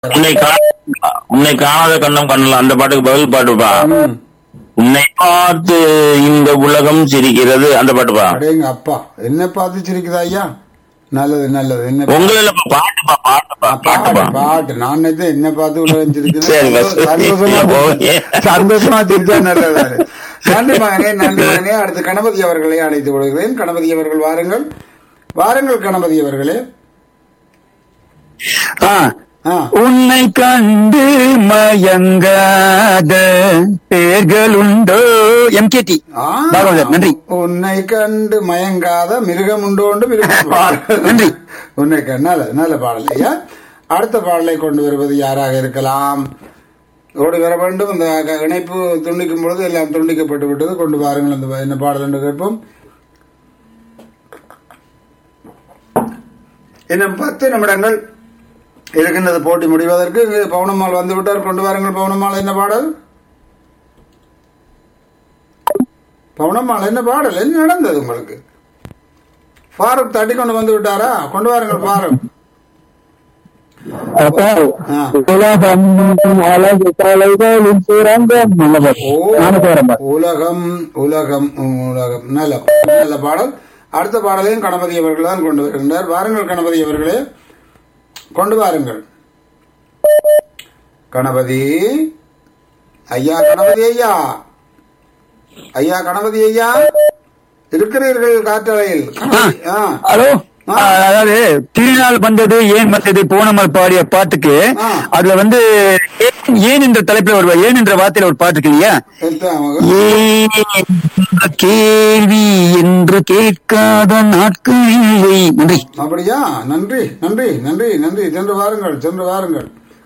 உன்னை கா- உன்னை காணாத கண்ணம் கண்ணலாம் அந்த பாட்டுக்கு பதில் பாட்டுப்பா ம். உன்னை பார்த்து இந்த உலகம் சிரிக்கிறது அந்த பாட்டுப்பா அடேங்க அப்பா என்ன பார்த்து சிரிக்குதா ஐயா நல்லது நல்லது என்ன உங்களில் பாட்டுப்பா பாட்டுப்பா பாட்டு பாட்டுப்பா பாட்டு நான் நினைச்சேன் என்ன பார்த்து உலகம் சிரிக்குது சரி, பஸ். சந்தோஷமா ஓகே. சந்தோஷமா சிரிச்சா நல்லது நன்றி மகனே நன்றி மகனே அடுத்து கணபதி அவர்களை அழைத்து விடுகிறேன் கணபதி அவர்கள் வாருங்கள் வாருங்கள் கணபதி அவர்களே ஆ, ஆ உன்னை கண்டு மயங்காத பேர்கள் உண்டோ எம்கேடி ஆ, பாகவதர் நன்றி உன்னை கண்டு மயங்காத மிருகம் உண்டோண்டு மிருகம் நன்றி. உன்னை கண்டு நல்ல நல்ல பாடல் ஐயா அடுத்த பாடலை கொண்டு வருவது யாராக இருக்கலாம் ஓடி வர வேண்டும் இந்த க- இணைப்பு துண்டிக்கும் பொழுது எல்லாம் துண்டிக்கப்பட்டு விட்டது கொண்டு வாருங்கள் அந்த என்ன பாடல் என்று கேட்போம் இன்னும் பத்து நிமிடங்கள் இருக்கின்றது போட்டி முடிவதற்கு இங்கு பவுனம்மாள் வந்து விட்டார் கொண்டு வாருங்கள் பவுனம்மாள் என்ன பாடல் பவுனம்மாள் என்ன பாடல் என்ன நடந்தது உங்களுக்கு ஃபாரூக் தட்டி கொண்டு வந்து விட்டாரா கொண்டு வாருங்கள் ஃபாரூக் அப்போ ஆ. உலகம் அழகு கலைகளின் சுரங்கம் நல்லவர் ஓ, ஞானசேகரம்பா உலகம் உலகம் உம், உலகம் நல்ல நல்ல பாடல் அடுத்த பாடலையும் கணபதி அவர்கள் தான் கொண்டு வருகின்றார் வாருங்கள் கணபதி அவர்களே கொண்டு வாருங்கள் கணபதி ஐயா கணபதி ஐயா ஐயா கணபதி ஐயா இருக்கிறீர்கள் காற்றலையில் கணபதி, ஆ. ஹலோ ஆ, அதாவது திருநாள் வந்தது ஏன் வந்தது போனமல் பாடிய பாட்டுக்கு ஆ. அதுல வந்து ஏன், ஏன் என்ற தலைப்புல ஒரு ஏன் என்ற வார்த்தையில ஒரு பாட்டு இருக்கு இல்லையா எடுத்தாங்க. ஏன் என்ற கேள்வி என்று கேட்காத நாட்கள் இல்லை நன்றி அப்படியா நன்றி நன்றி நன்றி நன்றி சென்று வாருங்கள் சென்று வாருங்கள்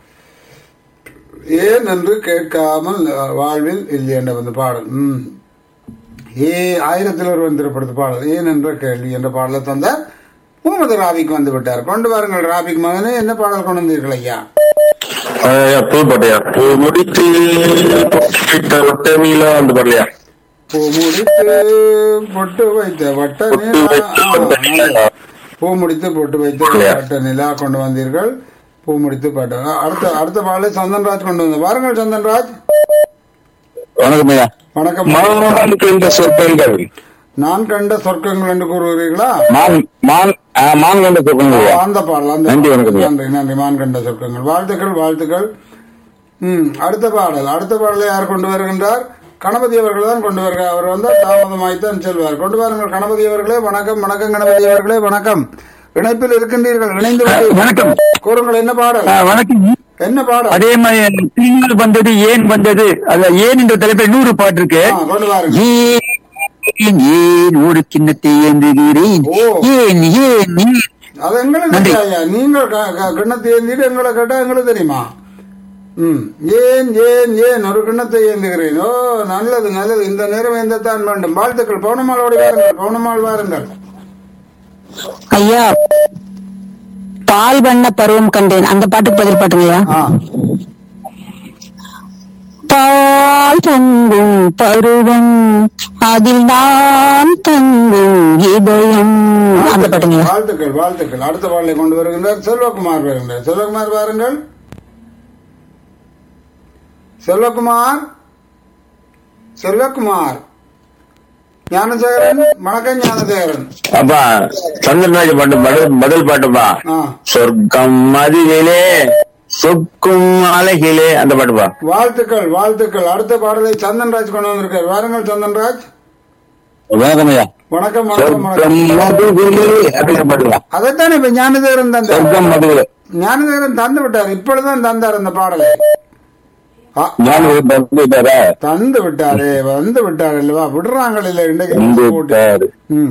ஏன் என்று கேட்காமல் அஹ், வாழ்வில் இல்லை என்ற வந்து பாடல் ம் ஏ ஆயிரத்தில் ஒருவன் திரைப்படத்து பாடல் ஏன் என்ற கேள்வி என்ற பாடலை தந்த முகமது ராபிக் வந்து விட்டார் கொண்டு வாருங்கள் ராபிக் மகனே என்ன பாடல் கொண்டு வந்தீர்கள் ஐயா ஐயா, பூ பாட்டையா பூ முடித்து விட்ட ஒட்டமிலா அந்த பாடலையா பூ முடித்து பொட்டு வைத்த வட்ட பொட்டு நிலா வைத்த ஆ, வட்ட நிலா. நல்லது. பூ முடித்து பொட்டு வைத்த வட்ட நிலா கொண்டு வந்தீர்கள் பூ முடித்து பாட்டு ஆ, அடுத்த அடுத்த பாடலை சந்தன்ராஜ் கொண்டு வந்த வாருங்கள் சந்தன்ராஜ் வணக்கம் ஐயா வணக்கம் மானுக்கு இந்த சொற்கள் நான் கண்ட சொர்க்கங்கள் என்று கூறுகிறீர்களா மான் மான் ஆ, மான் கண்ட சொற்கள் அந்த பாடல் அந்த நன்றி, பாடல். வணக்கம் ஐயா. நன்றி நன்றி மான் கண்ட சொர்க்கங்கள் வாழ்த்துக்கள் வாழ்த்துக்கள் ம் அடுத்த பாடல் அடுத்த பாடலை யார் கொண்டு வருகின்றார் கணபதி அவர்கள் தான் கொண்டு வருகிறார் அவர் வந்தால் தாமதமாய்த்தான் செல்வார் கொண்டு வாருங்கள் கணபதி அவர்களே வணக்கம் வணக்கம் கணபதி அவர்களே வணக்கம் இணைப்பில் இருக்கின்றீர்கள் இணைந்து விட்டீர்கள். வணக்கம் கூறுங்கள் என்ன பாடல் ஆ, வணக்கம் என்ன பாடல் அதே மாதிரி திருநாள் வந்தது ஏன் வந்தது அது ஏன் என்ற தலைப்பில் இன்னொரு பாட்டு இருக்கு ஆ, கொண்டு வாருங்கள் ஏன் ஏன் ஒரு கிண்ணத்தை ஏந்துகிறேன் ஓ. ஏன் ஏன் ஏன் அது எங்களுக்கு நன்றி. தெரியாயா நீங்கள் க- க- கிண்ணத்தை ஏந்திட்டு எங்களை கேட்டா எங்களுக்கு தெரியுமா ம் ஏன் ஏன் ஏன் ஒரு கிண்ணத்தை ஏந்துகிறேன் ஓ நல்லது நல்லது இந்த நேரம் எந்தத்தான் வேண்டும் வாழ்த்துக்கள் பௌனமாளோடு வாருங்கள் பௌனமாள் வாருங்கள் ஐயா பால் வண்ண பருவம் கண்டேன் அந்த பாட்டுக்கு பதில் பாட்டுங்கய்யா ஆ பால் தங்கும் பருவம் அதில் நான் தங்கும் இதயம் அந்த பாட்டுங்கய்யா வாழ்த்துக்கள் வாழ்த்துக்கள் அடுத்த பாடலை கொண்டு வருகின்றார் செல்வகுமார் வருகின்றார் செல்வகுமார் வாருங்கள் செல்வகுமார் செல்வகுமார் ஞானசேகரன் வணக்கம் ஞானசேகரன் அப்பா சந்திரராஜ பாட்டு பதில் பதில் பாட்டுப்பா ஆ சொர்க்கம் மதிலே சொக்கும் அழகிலே அந்த பாட்டுப்பா வாழ்த்துக்கள் வாழ்த்துக்கள் அடுத்த பாடலை சந்தன்ராஜ் கொண்டு வந்திருக்கார் வாருங்கள் சந்தன்ராஜ் வணக்கம் ஐயா வணக்கம் வணக்கம் சொர்க்கம் வணக்கம் மதுவிலே அப்படிங்கிற பாட்டுப்பா அதைத்தானே இப்ப ஞானதேவரன் தந்தார் சொர்க்கம் மதுவிலே ஞானதேவரன் தந்து விட்டார் இப்பொழுதுதான் தந்தார் அந்த பாடலை ஆ, ஞானம் வந்துட்டாரா தந்து விட்டாரே வந்து விட்டார் அல்லவா விடுறாங்கள் இல்ல வந்து இன்றைக்கு போட்டு விட்டாரு ம்.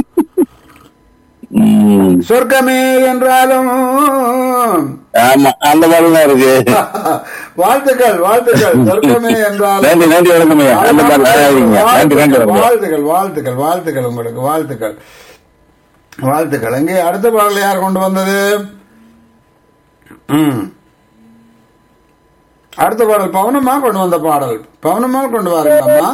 ம். சொர்க்கமே என்றாலும் ஆமா அந்த பாடல் தான் இருக்கு வாழ்த்துக்கள் வாழ்த்துக்கள் சொர்க்கமே என்றாலும் நன்றி நன்றி வணக்கம் ஐயா அந்த பாடல் ஆராதிங்க நன்றி நன்றி வணக்கம் வாழ்த்துக்கள் வாழ்த்துக்கள் வாழ்த்துக்கள் உங்களுக்கு வாழ்த்துக்கள் வாழ்த்துக்கள் இங்கே அடுத்த பாடல் யார் கொண்டு வந்தது ம். அடுத்த பாடல் பவுனம்மா கொண்டு வந்த பாடல் பவுனம்மா கொண்டு வாருங்கம்மா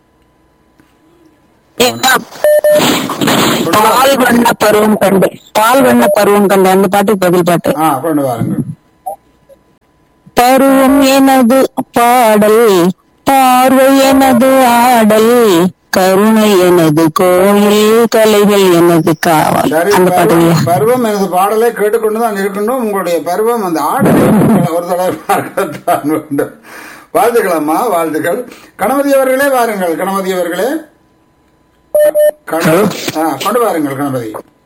பால் வண்ண பருவம் கண்டேன் பால் வண்ண பருவம் கண்டேன் அந்த பாட்டுக்கு பதில் பாட்டு ஆ கொண்டு வாருங்கள் பருவம் எனது பாடல் பார்வை எனது ஆடல் கருணை எனது கோயில் கலைகள் எனது காவல் சரி அந்த பாட்டுங்க பருவம் பருவம் எனது பாடலை கேட்டுக்கொண்டுதான் இருக்கின்றோம் உங்களுடைய பருவம் அந்த ஆடலை ஒரு தடவை பார்க்கத்தான் வேண்டும் வாழ்த்துக்களம்மா வாழ்த்துக்கள் கணபதி அவர்களே வாருங்கள் கணபதி அவர்களே கண- ஆ, கொண்டு வாருங்கள் கணபதி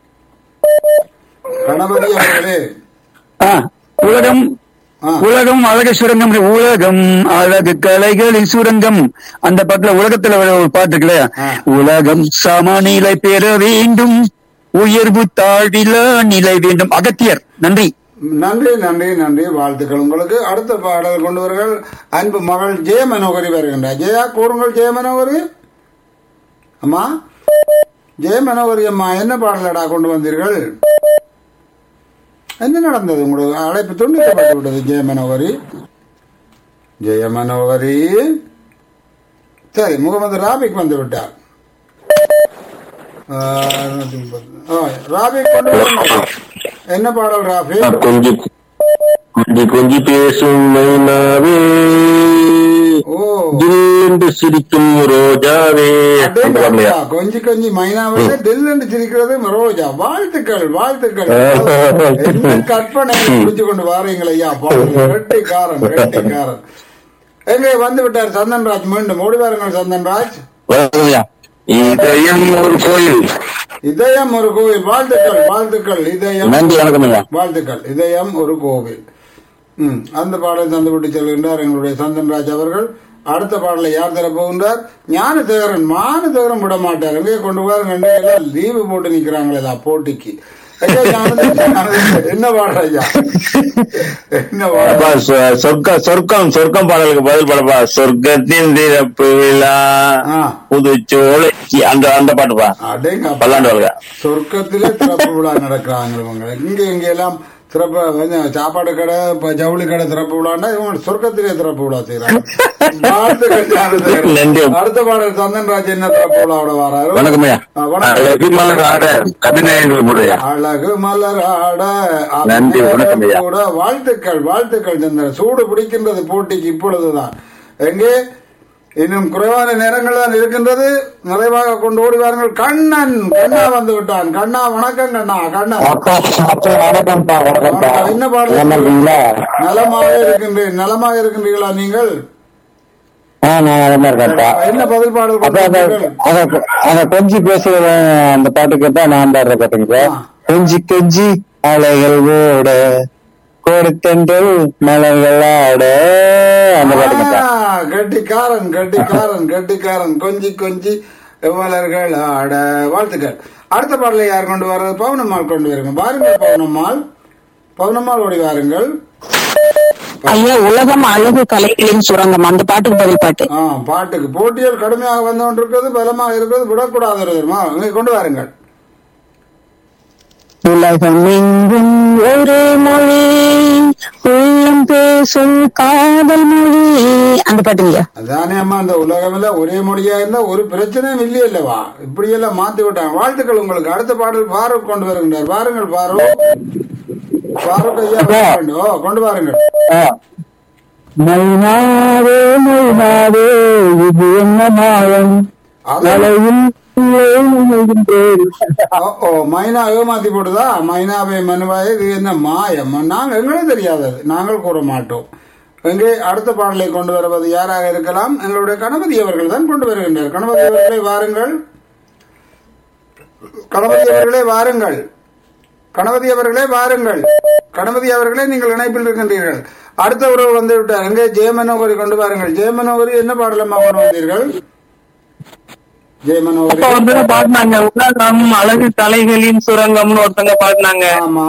கணபதி அவர்களே ஆ, உலகம் ஆ. உலகம் அழகு சுரங்கம் உலகம் அழகு கலைகளின் சுரங்கம் அந்த பாட்டுல உலகத்துல ஒரு ஒரு பாட்டு இருக்குல்ல ஆ. உலகம் சமநிலை பெற வேண்டும் உயர்வு தாழ்வில நிலை வேண்டும் அகத்தியர் நன்றி நன்றி நன்றி நன்றி வாழ்த்துக்கள் உங்களுக்கு அடுத்த பாடல் கொண்டு வருங்கள் அன்பு மகள் ஜெய மனோகரி வருகின்றார் ஜெயா கூறுங்கள் ஜெய மனோகரி அம்மா ஜெய மனோகரி அம்மா என்ன பாடலடா கொண்டு வந்தீர்கள் என்ன நடந்தது உங்களுக்கு அழைப்பு துண்டிக்கப்பட்டு விட்டது ஜெய மனோகரி ஜெய மனோகரி சரி முகமது ராபிக் வந்து விட்டார் ஆ, ஆ, ராபிக் கொண்டு வாருங்கள். என்ன பாடல் ராபிக் கொஞ்சி கொஞ்சி கொஞ்சி பேசும் மைனாவே ஓ என்று சிரிக்கும் ரோஜாவே அந்த பாடலையா? அடேங்கப்பா, கொஞ்சி கொஞ்சி மைனாவில தில் என்று சிரிக்கிறது ரோஜா வாழ்த்துக்கள் வாழ்த்துக்கள் என்ன கற்பனை புரிஞ்சு கொண்டு வாரீங்கள் ஐயா பாருங்க வெட்டிக்காரன் வெட்டிக்காரன் எங்கே வந்து விட்டார் சந்தன்ராஜ் மீண்டும் ஓடி வாருங்கள் சந்தன்ராஜ் வணக்கம்யா. இதயம் ஒரு கோயில் இதயம் ஒரு கோவில் வாழ்த்துக்கள் வாழ்த்துக்கள் இதயம் நன்றி வணக்கம் ஐயா வாழ்த்துக்கள் இதயம் ஒரு கோவில் ம் அந்த பாடலை தந்து விட்டு செல்கின்றார் எங்களுடைய சந்தன்ராஜ் அவர்கள் அடுத்த பாடலை யார் தர போகின்றார் ஞான தேகரன் மான தேகரன் விட மாட்டார் எங்கே கொண்டு போவார் ரெண்டு எல்லாம் லீவு போட்டு நிக்கிறாங்களே போட்டிக்கு ஐயா, ஞானதேவன், ஞானதேவன், என்ன பாடுற ஐயா என்ன பாடுற அப்பா, சொ- சொர்க்க சொர்க்கம் சொர்க்கம் பாடலுக்கு பதில் பாடப்பா சொர்க்கத்தின் திறப்பு விழா ஆ. புதுச்சோலை அந்த அந்த பாட்டுப்பா அடேங்க பல்லாண்டு வாழ்க சொர்க்கத்திலே திறப்பு விழா நடக்கிறாங்க இவங்க இங்க இங்க எல்லாம் திறப்பு வந்து சாப்பாடு கடை இப்ப ஜவுளி கடை திறப்பு விழான்னா இவங்க சொர்க்கத்திலே திறப்பு விழா செய்யறாங்க வாழ்த்துக்கள் ஞானதேவன். நன்றி. அடுத்த பாடல் சந்தன்ராஜ் என்ன திறப்பு விழாவோட வராரு வணக்கம் ஐயா ஆ, வணக்கம். அழகு மலர் ஆட கபிநயங்கள் முறையா அழகு மலராட நன்றி, வணக்கம் ஐயா. கூட வாழ்த்துக்கள் வாழ்த்துக்கள் சந்திரன் சூடு பிடிக்கின்றது போட்டிக்கு இப்பொழுதுதான் எங்கே இன்னும் குறைவான நேரங்கள் தான் இருக்கின்றது நிறைவாக கொண்டு ஓடி வாருங்கள் கண்ணன் கண்ணா வந்து விட்டான் கண்ணா வணக்கம் கண்ணா கண்ணன் வணக்கம்ப்பா வணக்கம். என்ன பாடல் நலமாக இருக்கின்றேன் நலமாக இருக்கின்றீர்களா நீங்கள் என்ன பதில் பாடல் கொண்டு வந்தீர்கள்? அத கொஞ்சி பேசுற அந்த பாட்டு கேட்டா நான் பாடுற பாட்டுங்க ஆ. கொஞ்சி கொஞ்சி அலைகள் ஓட கோடுத்தென்றல் மலர்கள் ஆட அந்த பாட்டு கேட்டா ஆ, கெட்டிக்காரன் கெட்டிக்காரன் கெட்டிக்காரன் கொஞ்சி கொஞ்சி எவ்வளர்கள் ஆட வாழ்த்துக்கள் அடுத்த பாடலை யார் கொண்டு வர்றது பவுனம்மாள் கொண்டு வருங்க பாருங்கள் பவுனம்மாள் பவுனம்மாள் ஓடி வாருங்கள் ஐயா உலகம் அழகு கலைகளின் சுரங்கம் அந்த பாட்டுக்கு பதில் பாட்டு ஆ பாட்டுக்கு போட்டிகள் கடுமையாக வந்து கொண்டிருக்கிறது பலமாக இருக்கிறது விடக்கூடாது தெரியுமா இங்கே கொண்டு வாருங்கள் உலகம் எங்கும் ஒரே மொழி உள்ளம் பேசும் காதல் மொழி அந்த பாட்டுங்க அதானே அம்மா அந்த உலகமில்ல ஒரே மொழியா இருந்தா ஒரு பிரச்சனையும் இல்லையே இல்லவா இப்படியெல்லாம் மாத்தி விட்டாங்க வாழ்த்துக்கள் உங்களுக்கு அடுத்த பாடல் ஃபாரூக் கொண்டு வருகின்றார் வாருங்கள் ஃபாரூக் ஃபாரூக் ஐயா வாருங்கள். ஓ கொண்டு வாருங்கள் மைனாவே மைனாவே இது என்ன மாயம் அது- அலையில் பேர் ஓ, ஓ மைனா ஏமாத்தி போடுதா மைனாவை மனுவாய் இது என்ன மாயம் நாங்கள் எங்களுக்கு தெரியாதது நாங்கள் கூற மாட்டோம் எங்கே அடுத்த பாடலை கொண்டு வருவது யாராக இருக்கலாம் எங்களுடைய கணபதி அவர்கள் தான் கொண்டு வருகின்றார் கணபதி அவர்களே வாருங்கள் கணபதி அவர்களே வாருங்கள் கணபதி அவர்களே வாருங்கள் கணபதி அவர்களே நீங்கள் இணைப்பில் இருக்கின்றீர்கள் அடுத்த உறவு வந்து விட்டார் எங்கே ஜெயமனோகரி கொண்டு வாருங்கள் ஜெயமனோகரி என்ன பாடலமா கொண்டு வந்தீர்கள் ஜெயமனோகரி அப்ப வந்து பாடினாங்க உலகம் அழகு கலைகளின் சுரங்கம்னு ஒருத்தங்க பாடினாங்க ஆமா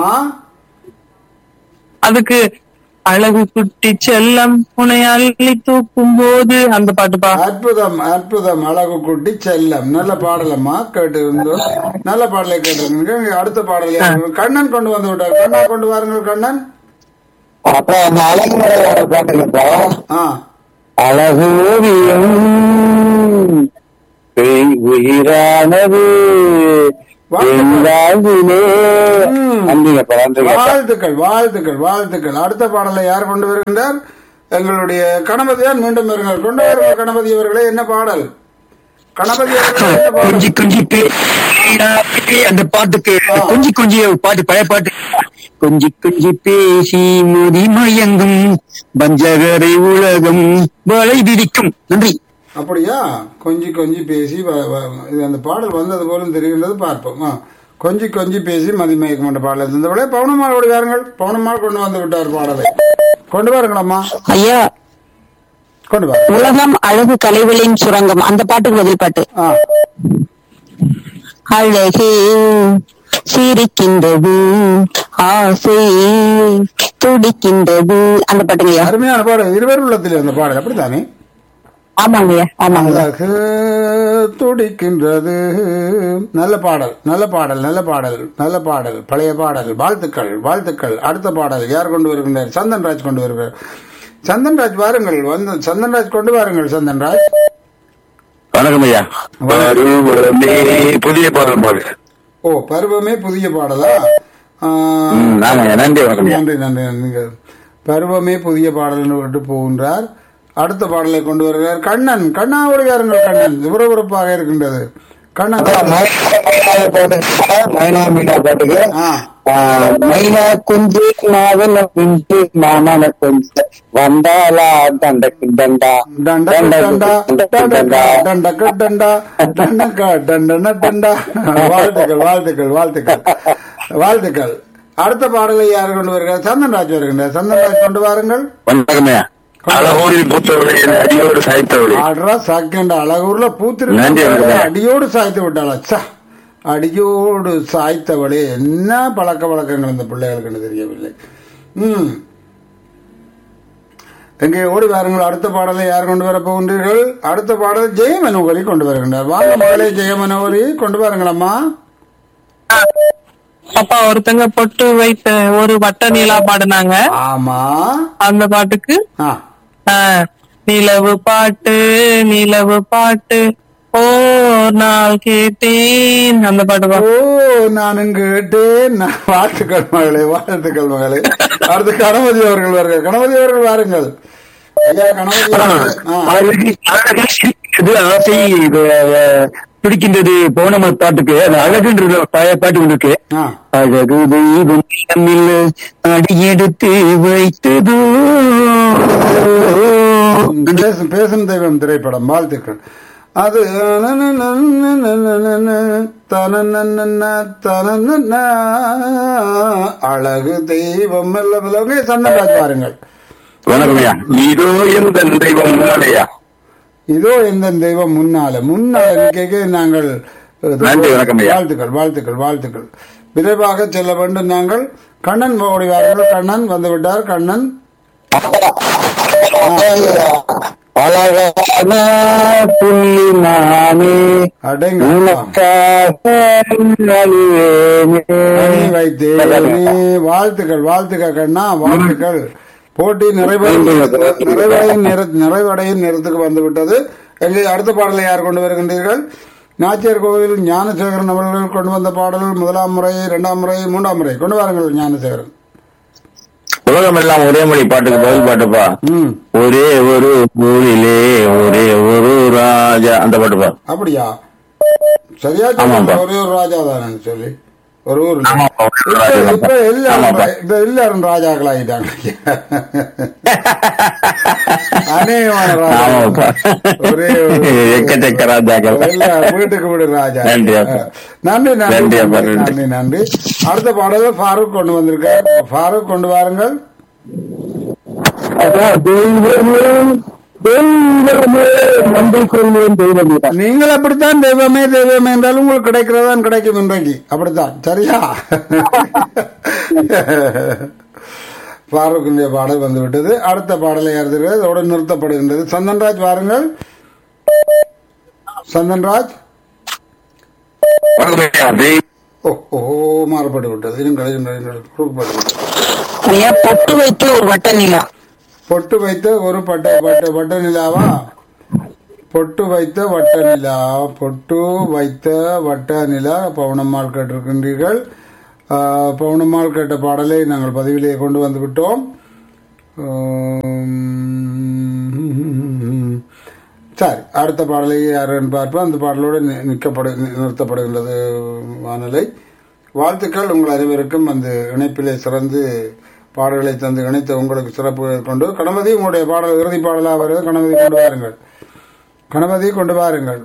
அதுக்கு அழகு குட்டி செல்லம் உன்னை அள்ளி தூக்கும் போது அந்த பாட்டுப்பா அற்புதம் அற்புதம் அழகு குட்டி செல்லம் நல்ல பாடலம்மா கேட்டு இருந்தோம் நல்ல பாடலை கேட்டிருந்தீங்க அடுத்த பாடலை கண்ணன் கொண்டு வந்து விட்டார் கண்ணா கொண்டு வாருங்கள் கண்ணன் அப்புறம் அந்த அழகு மலையோட பாட்டுங்கப்பா ஆ அழகு ஓவியம் பெய் உயிரானது என் வாழ்விலே ம். நன்றிங்கப்பா நன்றிங்கப்பா வாழ்த்துக்கள் வாழ்த்துக்கள் வாழ்த்துக்கள் அடுத்த பாடலை யார் கொண்டு வருகின்றார் எங்களுடைய கணபதியார் மீண்டும் வருங்கள் கொண்டு வருங்கள் கணபதி அவர்களே என்ன பாடல் கணபதி அவர்களே என்ன பாடல் கொஞ்சி கொஞ்சி பேசி அந்த பாட்டுக்கு கொஞ்சி கொஞ்சி ஒரு பாட்டு பழைய பாட்டு கொஞ்சி கொஞ்சி பேசி மோதி மயங்கும் பஞ்சகரை உலகம் வலை விதிக்கும் நன்றி அப்படியா கொஞ்சி கொஞ்சி பேசி வ- வ- இது அந்த பாடல் வந்தது போலும் தெரிகின்றது பார்ப்போம் ஆ. கொஞ்சி கொஞ்சி பேசி மதிமயக்கம் என்ற பாடல் இந்த விட பவுனம்மாள் ஓடி வாருங்கள் பவுனம்மாள் கொண்டு வந்து விட்டார் பாடலை கொண்டு வாருங்களம்மா ஐயா கொண்டு வாருங்க உலகம் அழகு கலைகளின் சுரங்கம் அந்த பாட்டுக்கு பதில் பாட்டு ஆ அழகே சிரிக்கின்றது ஆசை துடிக்கின்றது அந்த பாட்டுங்கய்யா அருமையான பாடல் இருவர் உள்ளத்தில் அந்த பாடல் அப்படித்தானே ஆமாங்கய்யா ஆமாங்க அழகு துடிக்கின்றது நல்ல பாடல் நல்ல பாடல் நல்ல பாடல் நல்ல பாடல் பழைய பாடல் வாழ்த்துக்கள் வாழ்த்துக்கள் அடுத்த பாடல் யார் கொண்டு வருகின்றார் சந்தன்ராஜ் கொண்டு வருகிறார் சந்தன்ராஜ் வாருங்கள் வந்து சந்தன்ராஜ் கொண்டு வாருங்கள் சந்தன்ராஜ் வணக்கம் ஐயா பருவமே புதிய பாடல் பாடு ஓ பருவமே புதிய பாடலா ஆ, ம், ஆமாய்யா நன்றி வணக்கம் ஐயா நன்றி நன்றி நன்றி பருவமே புதிய பாடல் விட்டு போகின்றார் அடுத்த பாடலை கொண்டு வருகிறார் கண்ணன் கண்ணா வருகிறாருங்கள் கண்ணன் விறுவிறுப்பாக இருக்கின்றது கண்ணன் மைனா மீனா பாட்டுக்கு ஆ ஆஹ், மைனா குஞ்சு மாவன குஞ்சு மாமன குஞ்சு வந்தாலா தண்டக்கு தண்டா டண்டா டண்டா டண்டா டண்டா டண்டா டண்டா டண்டன டண்டா வாழ்த்துக்கள் வாழ்த்துக்கள் வாழ்த்துக்கள் வாழ்த்துக்கள் அடுத்த பாடலை யார் கொண்டு வருகிறார் சந்தன்ராஜ் வருகின்றார் சந்தன்ராஜ் கொண்டு வாருங்கள் வணக்கம் ஐயா அழகூரில் புத்தவளை அடியோடு சாய்த்தவளை ஆடுறா சாக்கின்ற அழகூர்ல நன்றி, பூத்திருக்க வணக்கம். அடியோடு சாய்த்து விட்டாளா ச்ச. அடியோடு சாய்த்தவளே என்ன பழக்க வழக்கங்கள் இந்த பிள்ளைகளுக்கு தெரியவில்லை ம் எங்கே ஓடி வாருங்கள் அடுத்த பாடலை யார் கொண்டு வர போகின்றீர்கள் அடுத்த பாடல் ஜெயமனோகரி கொண்டு வருகின்றார் வாங்க மகளே ஜெயமனோகரி கொண்டு வாருங்களம்மா அப்பா ஒருத்தங்க பொட்டு வைத்த ஒரு வட்ட நீலா பாடுனாங்க ஆமா அந்த பாட்டுக்கு ஆ ஆ, நிலவு பாட்டு நிலவு பாட்டு ஓ நாள் கேட்டேன் அந்த பாட்டு ஓ பா நானும் கேட்டேன் நான் வாழ்த்துக்கள் மகளே வாழ்த்துக்கள் மகளே அடுத்து கணபதி அவர்கள் வருங்கள் கணபதி அவர்கள் வாருங்கள் ஐயா கணபதி அவர்கள். ஆ, அழகு அழகு சிரிக்கிறது, ஆசை அஹ், பிடிக்கின்றது பௌர்ணமி பாட்டுக்கு அந்த அழகுன்றது ஒரு பழைய பாட்டு ஒன்று இருக்கு ஆ. அழகு தெய்வம் நம்மில் அடியெடுத்து வைத்ததோ பேசும் பேசும் தெய்வம் திரைப்படம் வாழ்த்துக்கள் அது தனநன்னன்ன, தனநன்ன, அழகு தெய்வம் மெல்ல மெல்ல சந்தராஜ் பாருங்கள் வணக்கம் ஐயா இதோ எந்த தெய்வம் முன்னாலேயா இதோ எந்த தெய்வம் முன்னால முன்னால கேட்க நாங்கள் நன்றி, வணக்கம் ஐயா. வாழ்த்துக்கள் வாழ்த்துக்கள் வாழ்த்துக்கள் விரைவாக செல்ல வேண்டும் நாங்கள் கண்ணன் ஓடி வாருங்கள் கண்ணன் வந்து விட்டார் கண்ணன் அழகான புள்ளி நானே அடங்க உனக்காக அழுவேனே. அணி வைத்தேனே. வாழ்த்துக்கள் வாழ்த்துக்கள் கண்ணா வாழ்த்துக்கள் போட்டி நிறைவடையும் நிறைவடையும் நேர- நிறைவடையும் நேரத்துக்கு வந்து விட்டது எங்கே அடுத்த பாடலை யார் கொண்டு வருகின்றீர்கள் நாச்சியார் கோவில் ஞானசேகரன் அவர்கள் கொண்டு வந்த பாடல் முதலாம் முறை இரண்டாம் முறை மூன்றாம் முறை கொண்டு வாருங்கள் ஞானசேகரன் உலகம் எல்லாம் ஒரே மொழி பாட்டுக்கு பதில் பாட்டுப்பா ம் ஒரே ஒரு ஊரிலே ஒரே ஒரு ராஜா அந்த பாட்டுப்பா அப்படியா சரியா ஆமாப்பா. சொன்னீங்க. ஒரே ஒரு ராஜா தானே சொல்லி ஒரு ஊர் ஆமாப்பா, ஒரே ஒரு இப்ப ராஜா இப்ப தான்ப்பா. எல்லாரும் ஆமாப்பா. இப்ப எல்லாரும் ராஜாக்களாகிட்டாங்க அநேகமான ஆமாப்பா ராஜா ஒரே ஒரு- எக்கச்சக்க ராஜாக்கள் எல்லா வீட்டுக்கு வீடு ராஜா நன்றி அப்பா. நன்றி நன்றி நன்றி அப்பா, நன்றி நன்றி. நன்றி நன்றி அடுத்த பாடல ஃபாரூக் கொண்டு வந்திருக்கார் ஃபாரூக் கொண்டு வாருங்கள் அதான் தெய்வமே தெய்வமே நன்றி சொல்வேன் தெய்வமே தான். நீங்கள் அப்படித்தான் தெய்வமே தெய்வமே என்றாலும் உங்களுக்கு கிடைக்கிறதான் கிடைக்கும் இன்றைக்கு அப்படித்தான் சரியா ஃபாரூக்கினுடைய பாடல் வந்து விட்டது அடுத்த பாடலை எழுதுகிறது அதோடு நிறுத்தப்படுகின்றது சந்தன்ராஜ் வாருங்கள் சந்தன்ராஜ் வணக்கம் ஐயா தெய்வ ஓ ஓ மாறுபட்டு விட்டது இருங்கள் இருங்கள், இருங்கள். குறுக்குப்பட்டு விட்டது ஐயா பொட்டு வைத்து ஒரு வட்ட நிலா பொட்டு வைத்த ஒரு பட்ட பட்ட வட்ட நிலாவா பொட்டு வைத்த வட்ட நிலா பொட்டு வைத்த வட்ட நிலா பவுனம்மாள் கேட்டிருக்கின்றீர்கள் ஆ, பவுனம்மாள் கேட்ட பாடலை நாங்கள் பதிவிலே கொண்டு வந்து விட்டோம் ஆம், சரி அடுத்த பாடலை யாருன்னு பார்ப்போம் அந்த பாடலோடு நி- நிற்கப்படு நி- நிறுத்தப்படுகின்றது வானொலி வாழ்த்துக்கள் உங்கள் அனைவருக்கும் அந்த இணைப்பிலே சிறந்து பாடல்களை தந்து இணைத்த உங்களுக்கு சிறப்பு கொண்டு கணபதி உங்களுடைய பாடல் இறுதி பாடலாக வருது கணபதி கொண்டு வாருங்கள் கணபதி கொண்டு வாருங்கள்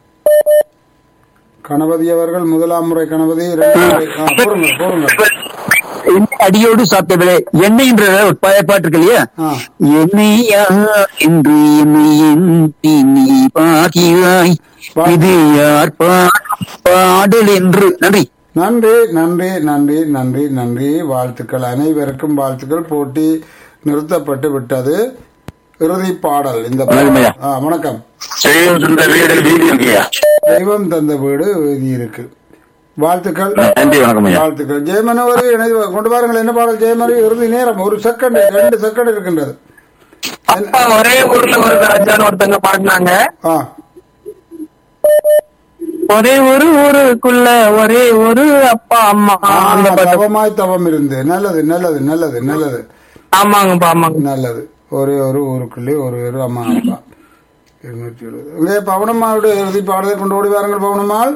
கணபதி அவர்கள் முதலாம் முறை கணபதி இரண்டாம் முறை ஆ, கூறுங்கள் கூறுங்கள் இந்த அடியோடு சாப்பிட்டவில்லை எண்ணெய்ன்ற ஒரு பழைய பாட்டு இருக்கு இல்லையா ஆ என்னையா என்று என்னை எண்ணி நீ பாக்கிறாய் இது யார் பா- பாடல் என்று நன்றி நன்றி நன்றி நன்றி நன்றி நன்றி வாழ்த்துக்கள் அனைவருக்கும் வாழ்த்துக்கள் போட்டி நிறுத்தப்பட்டு விட்டது இறுதி பாடல் இந்த வணக்கம்யா. ஆ, வணக்கம் செய்யும் சுந்தர் வீடு வீடு இருக்கியா தெய்வம் தந்த வீடு எழுதி இருக்கு வாழ்த்துக்கள் நன்றி வணக்கம் ஐயா வாழ்த்துக்கள் ஜெயமனவரி இணை கொண்டு பாருங்கள் என்ன பாடல் ஜெயமனி இறுதி நேரம் ஒரு செகண்ட் ரெண்டு செகண்ட் இருக்கின்றது அப்பா ஒரே ஊர்ல ஒரு ராஜான்னு ஒருத்தங்க பாடினாங்க ஆ ஒரே ஒரு ஊருக்குள்ள ஒரே ஒரு அப்பா அம்மா அந்த ஆ, பாட்டு தவமாய் தவம் இருந்து நல்லது நல்லது நல்லது நல்லது ஆமாங்கப்பா ஆமாங்க நல்லது ஒரே ஒரு ஊருக்குள்ளே ஒரு ஒரு அம்மா அப்பா இருநூற்றி எழுபது இங்கே பவனம்மாவுடைய இறுதி பாடலை கொண்டு ஓடி வாருங்கள் பவனம்மாள்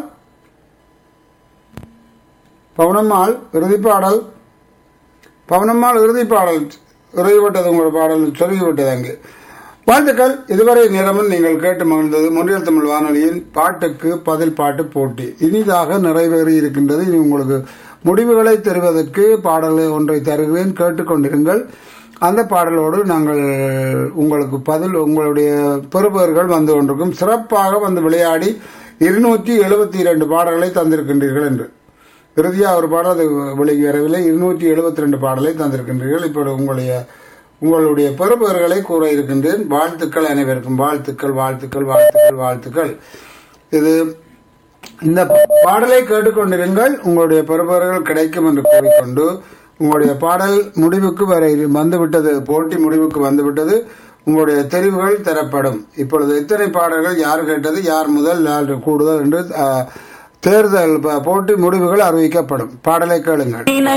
பவனம்மாள் இறுதி பாடல் பவனம்மாள் இறுதி பாடல் இறுதிவிட்டது உங்களோட பாடல் சொருகிவிட்டது அங்கே வாழ்த்துக்கள் இதுவரை நேரமும் நீங்கள் கேட்டு மகிழ்ந்தது முன்னில் தமிழ் வானொலியின் பாட்டுக்கு பதில் பாட்டு போட்டி இனிதாக நிறைவேறி இருக்கின்றது இனி உங்களுக்கு முடிவுகளை தருவதற்கு பாடலை ஒன்றை தருகிறேன் கேட்டுக்கொண்டிருங்கள் அந்த பாடலோடு நாங்கள் உங்களுக்கு பதில் உங்களுடைய பெறுபவர்கள் வந்து கொண்டிருக்கும் சிறப்பாக வந்து விளையாடி இருநூற்றி எழுபத்தி இரண்டு பாடல்களை தந்திருக்கின்றீர்கள் என்று இறுதியா ஒரு பாடல் அது விலகி வரவில்லை இருநூற்றி எழுபத்தி ரெண்டு பாடலை தந்திருக்கின்றீர்கள் இப்போது உங்களுடைய உங்களுடைய பெறுபவர்களை கூற இருக்கின்றேன் வாழ்த்துக்கள் அனைவருக்கும் வாழ்த்துக்கள் வாழ்த்துக்கள் வாழ்த்துக்கள் வாழ்த்துக்கள் இது இந்த பாடலை கேட்டுக்கொண்டிருங்கள் உங்களுடைய பெறுபவர்கள் கிடைக்கும் என்று கூறிக்கொண்டு உங்களுடைய பாடல் முடிவுக்கு வர இரு- வந்துவிட்டது போட்டி முடிவுக்கு வந்துவிட்டது உங்களுடைய தெரிவுகள் தரப்படும் இப்பொழுது எத்தனை பாடல்கள் யார் கேட்டது யார் முதல் யார் கூடுதல் என்று ஆ, தேர்தல் ப- போட்டி முடிவுகள் அறிவிக்கப்படும் பாடலை கேளுங்கள்